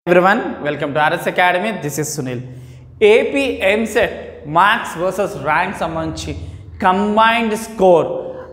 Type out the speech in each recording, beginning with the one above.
everyone welcome to RS Academy this is Sunil AP EAMCET marks versus rank సంబంధించి combined score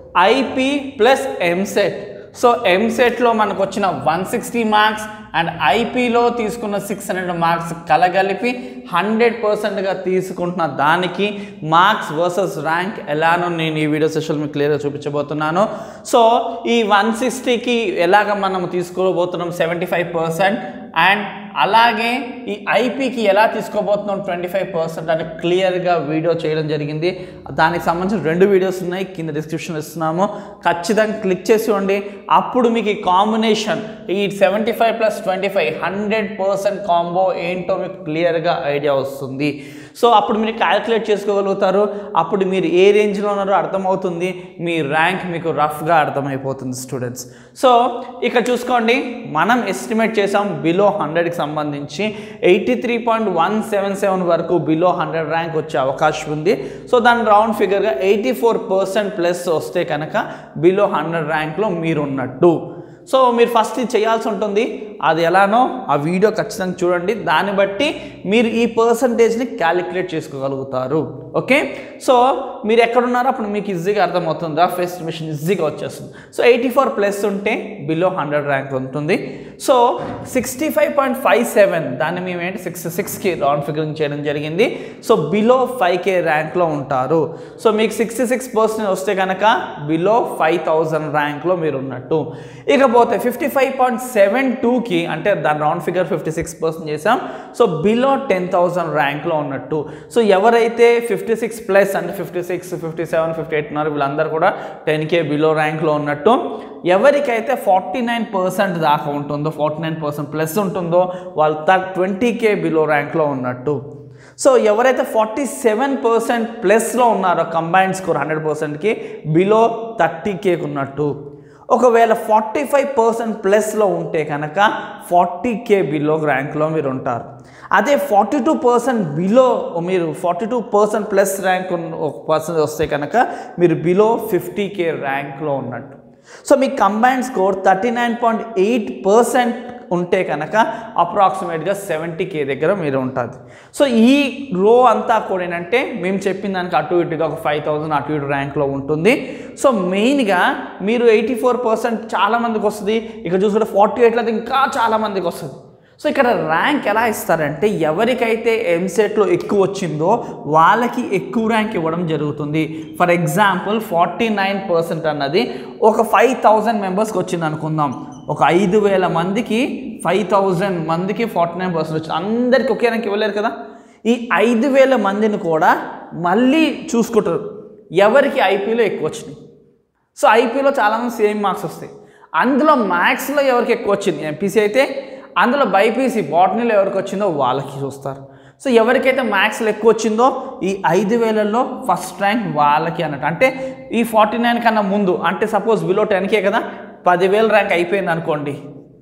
IP plus EAMCET so ఎంసెట్లో మనకు వచ్చిన one sixty marks and ఐపీలో తీసుకున్న six hundred marks కలగలిపి hundred పర్సెంట్గా తీసుకుంటున్న దానికి మార్క్స్ వర్సెస్ ర్యాంక్ ఎలానో నేను ఈ వీడియో సెషన్ మీకు క్లియర్గా చూపించబోతున్నాను సో ఈ వన్ సిక్స్టీకి ఎలాగ మనం తీసుకోబోతున్నాం సెవెంటీ ఫైవ్ పర్సెంట్ అండ్ అలాగే ఈ ఐపీకి ఎలా తీసుకోబోతున్నాం ట్వంటీ ఫైవ్ పర్సెంట్ అని క్లియర్గా వీడియో చేయడం జరిగింది దానికి సంబంధించిన రెండు వీడియోస్ ఉన్నాయి కింద డిస్క్రిప్షన్ ఇస్తున్నాము ఖచ్చితంగా క్లిక్ చేసి ఉండి అప్పుడు మీకు ఈ కాంబినేషన్ ఈ seventy five plus twenty five hundred percent combo ఏంటో మీకు క్లియర్గా ఐడియా వస్తుంది సో అప్పుడు మీరు క్యాలిక్యులేట్ చేసుకోగలుగుతారు అప్పుడు మీరు ఏ రేంజ్లో ఉన్నారో అర్థమవుతుంది మీ ర్యాంక్ మీకు రఫ్గా అర్థమైపోతుంది స్టూడెంట్స్ సో ఇక్కడ చూసుకోండి మనం ఎస్టిమేట్ చేసాం బిలో హండ్రెడ్కి సంబంధించి eighty three point one seven seven వరకు బిలో హండ్రెడ్ ర్యాంక్ వచ్చే అవకాశం ఉంది సో దాని రౌండ్ ఫిగర్గా ఎయిటీ ఫోర్ పర్సెంట్ ప్లస్ వస్తే కనుక బిలో హండ్రెడ్ ర్యాంక్లో మీరు ఉన్నట్టు సో మీరు ఫస్ట్ ఇది చేయాల్సి ఉంటుంది అది ఎలానో ఆ వీడియో ఖచ్చితంగా చూడండి దాన్ని బట్టి మీరు ఈ పర్సంటేజ్ని క్యాలిక్యులేట్ చేసుకోగలుగుతారు ఓకే సో మీరు ఎక్కడున్నారో అప్పుడు మీకు ఈజీగా అర్థమవుతుంది రఫ్ ఎస్టిమేషన్ ఈజీగా వచ్చేస్తుంది సో ఎయిటీ ఫోర్ ప్లస్ ఉంటే బిలో హండ్రెడ్ ర్యాంక్ ఉంటుంది so sixty five point five seven దాన్ని మేము ఏంటి సిక్స్ సిక్స్కి రౌండ్ ఫిగరింగ్ చేయడం జరిగింది సో బిలో ఫైవ్ కే ర్యాంక్లో ఉంటారు సో మీకు సిక్స్టీ సిక్స్ పర్సెంట్ వస్తే కనుక బిలో ఫైవ్ థౌజండ్ ర్యాంక్లో మీరు ఉన్నట్టు ఇకపోతే ఫిఫ్టీ ఫైవ్ పాయింట్ సెవెన్ టూకి అంటే దాని round figure fifty six percent చేసాం సో బిలో టెన్ థౌజండ్ ర్యాంక్లో ఉన్నట్టు సో ఎవరైతే ఫిఫ్టీ సిక్స్ ప్లస్ అంటే fifty six fifty seven fifty eight ఉన్నారు వీళ్ళందరూ కూడా టెన్ కే బిలో ర్యాంక్లో ఉన్నట్టు ఎవరికైతే ఫార్టీ నైన్ పర్సెంట్ దాకా ఉంటుందో ఫార్టీ నైన్ పర్సెంట్ ప్లస్ ఉంటుందో వాళ్ళు థర్ ట్వంటీ కే బిలో ర్యాంక్లో ఉన్నట్టు సో ఎవరైతే ఫార్టీ సెవెన్ పర్సెంట్ ప్లస్లో ఉన్నారో కంబైన్డ్ స్కోర్ హండ్రెడ్ పర్సెంట్కి బిలో థర్టీ కేకి ఉన్నట్టు ఒకవేళ ఫార్టీ ఫైవ్ పర్సెంట్ ప్లస్లో ఉంటే కనుక ఫార్టీ కే బిలో ర్యాంక్లో మీరు ఉంటారు అదే ఫార్టీ టూ పర్సెంట్ బిలో మీరు forty two percent plus rank ఒక పర్సెంట్ వస్తే కనుక మీరు బిలో ఫిఫ్టీ కే ర్యాంక్లో ఉన్నట్టు సో మీ combined score thirty nine point eight percent ఉంటే కనుక అప్రాక్సిమేట్గా సెవెంటీ కే దగ్గర మీరు ఉంటుంది సో ఈ రో అంతా కూడా ఏంటంటే మేము చెప్పిన దానికి అటు ఇటుగా ఒక ఫైవ్ థౌజండ్ అటు ఇటు ర్యాంక్లో ఉంటుంది సో మెయిన్గా మీరు ఎయిటీ ఫోర్ పర్సెంట్ చాలామందికి వస్తుంది ఇక్కడ చూసుకుంటే ఫార్టీ ఎయిట్లో ఇంకా చాలామందికి వస్తుంది సో ఇక్కడ ర్యాంక్ ఎలా ఇస్తారంటే ఎవరికైతే ఎంసెట్లో ఎక్కువ వచ్చిందో వాళ్ళకి ఎక్కువ ర్యాంక్ ఇవ్వడం జరుగుతుంది for example forty nine percent అన్నది ఒక ఫైవ్ థౌజండ్ మెంబర్స్కి వచ్చింది అనుకుందాం ఒక ఐదు వేల మందికి ఫైవ్ థౌజండ్ మందికి ఫార్టీ నైన్ పర్సెంట్ వచ్చింది అందరికీ ఒకే ర్యాంక్ ఇవ్వలేరు కదా ఈ ఐదు వేల మందిని కూడా మళ్ళీ చూసుకుంటారు ఎవరికి ఐపీలో ఎక్కువ వచ్చినాయి సో ఐపీలో చాలామంది సేమ్ మార్క్స్ వస్తాయి అందులో మ్యాథ్స్లో ఎవరికి ఎక్కువ వచ్చింది ఎంపీసీ అయితే అందులో బైపీసీ బాటనీలో ఎవరికి వచ్చిందో వాళ్ళకి చూస్తారు సో ఎవరికైతే మ్యాథ్స్లో ఎక్కువ వచ్చిందో ఈ ఐదు వేలలో ఫస్ట్ ర్యాంక్ వాళ్ళకి అన్నట్టు అంటే ఈ ఫార్టీ నైన్ కన్నా ముందు అంటే సపోజ్ బిలో టెన్కే కదా పదివేల ర్యాంక్ అయిపోయింది అనుకోండి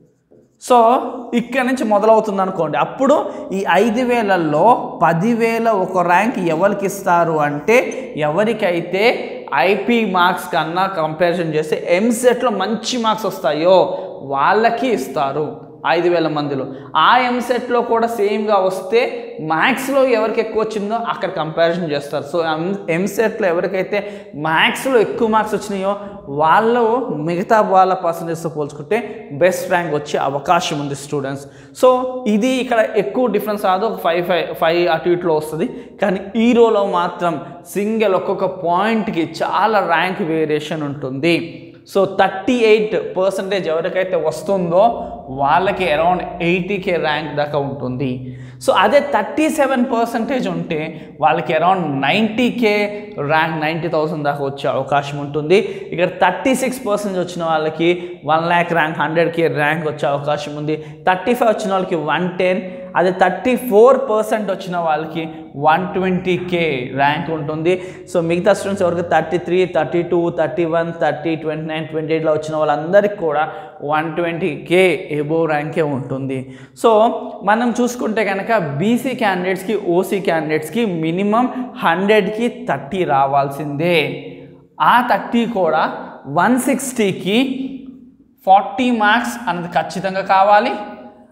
సో ఇక్కడ నుంచి మొదలవుతుంది అనుకోండి అప్పుడు ఈ ఐదు వేలల్లో పదివేల ఒక ర్యాంక్ ఎవరికి ఇస్తారు అంటే ఎవరికైతే ఐపీ మార్క్స్ కన్నా కంపారిజన్ చేస్తే ఎంసెట్లో మంచి మార్క్స్ వస్తాయో వాళ్ళకి ఇస్తారు ఐదు వేల మందిలో ఆ ఎంసెట్లో కూడా సేమ్గా వస్తే మ్యాథ్స్లో ఎవరికి ఎక్కువ వచ్చిందో అక్కడ కంపారిజన్ చేస్తారు సో ఎంసెట్లో ఎవరికైతే మ్యాథ్స్లో ఎక్కువ మార్క్స్ వచ్చినాయో వాళ్ళు మిగతా వాళ్ళ పర్సంటేజ్తో పోల్చుకుంటే బెస్ట్ ర్యాంక్ వచ్చే అవకాశం ఉంది స్టూడెంట్స్ సో ఇది ఇక్కడ ఎక్కువ డిఫరెన్స్ రాదు ఒక ఫైవ్ ఫైవ్ ఫైవ్ అటు ఇటులో వస్తుంది కానీ ఈ రోలో మాత్రం సింగిల్ ఒక్కొక్క పాయింట్కి చాలా ర్యాంక్ వేరియేషన్ ఉంటుంది సో థర్టీ ఎయిట్ పర్సెంటేజ్ ఎవరికైతే వస్తుందో వాళ్ళకి అరౌండ్ ఎయిటీకే ర్యాంక్ దాకా ఉంటుంది సో అదే థర్టీ సెవెన్ పర్సెంటేజ్ ఉంటే వాళ్ళకి అరౌండ్ నైంటీకే ర్యాంక్ నైంటీ థౌసండ్ దాకా వచ్చే అవకాశం ఉంటుంది ఇక్కడ థర్టీ సిక్స్ పర్సెంట్ వచ్చిన వాళ్ళకి వన్ ల్యాక్ ర్యాంక్ హండ్రెడ్కే ర్యాంక్ వచ్చే అవకాశం ఉంది థర్టీ ఫైవ్ వచ్చిన వాళ్ళకి వన్ టెన్ అదే థర్టీ ఫోర్ పర్సెంట్ వచ్చిన వాళ్ళకి వన్ ట్వంటీ కే ర్యాంక్ ఉంటుంది సో మిగతా స్టూడెంట్స్ ఎవరికి thirty three thirty two thirty one thirty twenty nine twenty ఎయిట్లో వచ్చిన వాళ్ళందరికీ కూడా వన్ ట్వంటీ కే ఎబో ర్యాంకే ఉంటుంది సో మనం చూసుకుంటే కనుక బీసీ క్యాండిడేట్స్కి ఓసీ క్యాండిడేట్స్కి మినిమం హండ్రెడ్కి థర్టీ రావాల్సిందే ఆ థర్టీ కూడా వన్ సిక్స్టీకి ఫార్టీ మార్క్స్ అన్నది ఖచ్చితంగా కావాలి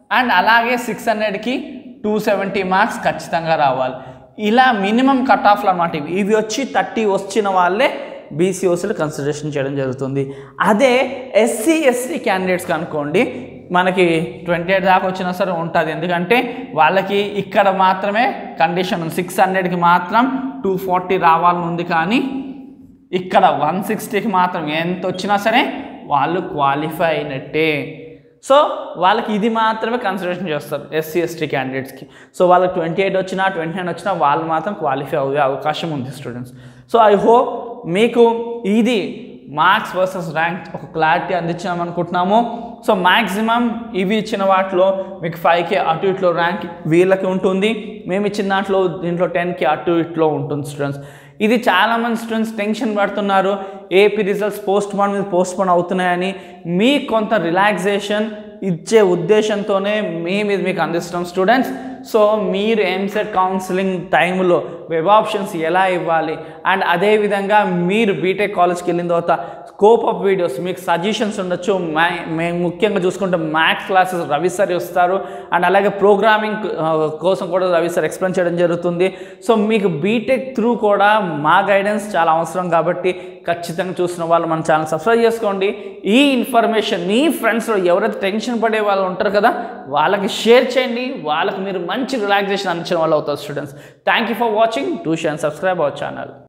అండ్ అలాగే సిక్స్ హండ్రెడ్కి టూ సెవెంటీ మార్క్స్ ఖచ్చితంగా రావాలి ఇలా మినిమం కట్ ఆఫ్లు అనమాట ఇవి ఇవి వచ్చి థర్టీ వచ్చిన వాళ్ళే బీసీఓసీలు కన్సిడరేషన్ చేయడం జరుగుతుంది అదే ఎస్సీ ఎస్టీ క్యాండిడేట్స్కి అనుకోండి మనకి ట్వంటీ ఎయిట్ దాకా వచ్చినా సరే ఉంటుంది ఎందుకంటే వాళ్ళకి ఇక్కడ మాత్రమే కండిషన్ ఉంది సిక్స్ హండ్రెడ్కి మాత్రం టూ ఫార్టీ రావాలని ఉంది కానీ ఇక్కడ వన్ సిక్స్టీకి మాత్రం ఎంత వచ్చినా సరే వాళ్ళు క్వాలిఫై అయినట్టే సో వాళ్ళకి ఇది మాత్రమే కన్సిడరేషన్ చేస్తారు ఎస్సీ ఎస్టీ క్యాండిడేట్స్కి సో వాళ్ళకి ట్వంటీ ఎయిట్ వచ్చినా ట్వంటీ నైన్ వచ్చినా వాళ్ళు మాత్రం క్వాలిఫై అయ్యే అవకాశం ఉంది స్టూడెంట్స్ సో ఐ హోప్ మీకు ఇది మార్క్స్ వర్సెస్ ర్యాంక్ ఒక క్లారిటీ అందించాం అనుకుంటున్నాము సో మ్యాక్సిమం ఇవి ఇచ్చిన వాటిలో మీకు ఫైవ్కి అటు ఇట్లో ర్యాంక్ వీళ్ళకి ఉంటుంది మేము ఇచ్చిన దాంట్లో దీంట్లో టెన్కి అటు ఇట్లో ఉంటుంది స్టూడెంట్స్ ఇది చాలామంది స్టూడెంట్స్ టెన్షన్ పడుతున్నారు ఏపీ రిజల్ట్స్ పోస్ట్ పోన్ మీద పోస్ట్ పోన్ అవుతున్నాయని మీ కొంత రిలాక్సేషన్ ఇచ్చే ఉద్దేశంతోనే మేము ఇది మీకు అందిస్తున్నాం స్టూడెంట్స్ సో మీరు ఎంసెట్ కౌన్సిలింగ్ టైంలో వెబ్ ఆప్షన్స్ ఎలా ఇవ్వాలి అండ్ అదేవిధంగా మీరు బీటెక్ కాలేజ్కి వెళ్ళిన తర్వాత స్కోప్ ఆఫ్ వీడియోస్ మీకు సజెషన్స్ ఉండొచ్చు మ్యా మేము ముఖ్యంగా చూసుకుంటే మ్యాథ్స్ క్లాసెస్ రవి సార్ ఇస్తారు అండ్ అలాగే ప్రోగ్రామింగ్ కోసం కూడా రవి సార్ ఎక్స్ప్లెయిన్ చేయడం జరుగుతుంది సో మీకు బీటెక్ త్రూ కూడా మా గైడెన్స్ చాలా అవసరం కాబట్టి ఖచ్చితంగా చూసిన వాళ్ళు మన ఛానల్ సబ్స్క్రైబ్ చేసుకోండి ఈ ఇన్ఫర్మేషన్ మీ ఫ్రెండ్స్లో ఎవరైతే టెన్షన్ పడే వాళ్ళు ఉంటారు కదా వాళ్ళకి షేర్ చేయండి వాళ్ళకి మీరు మంచి రిలాక్సేషన్ అందించిన వాళ్ళు అవుతారు students thank you for watching to share subscribe our channel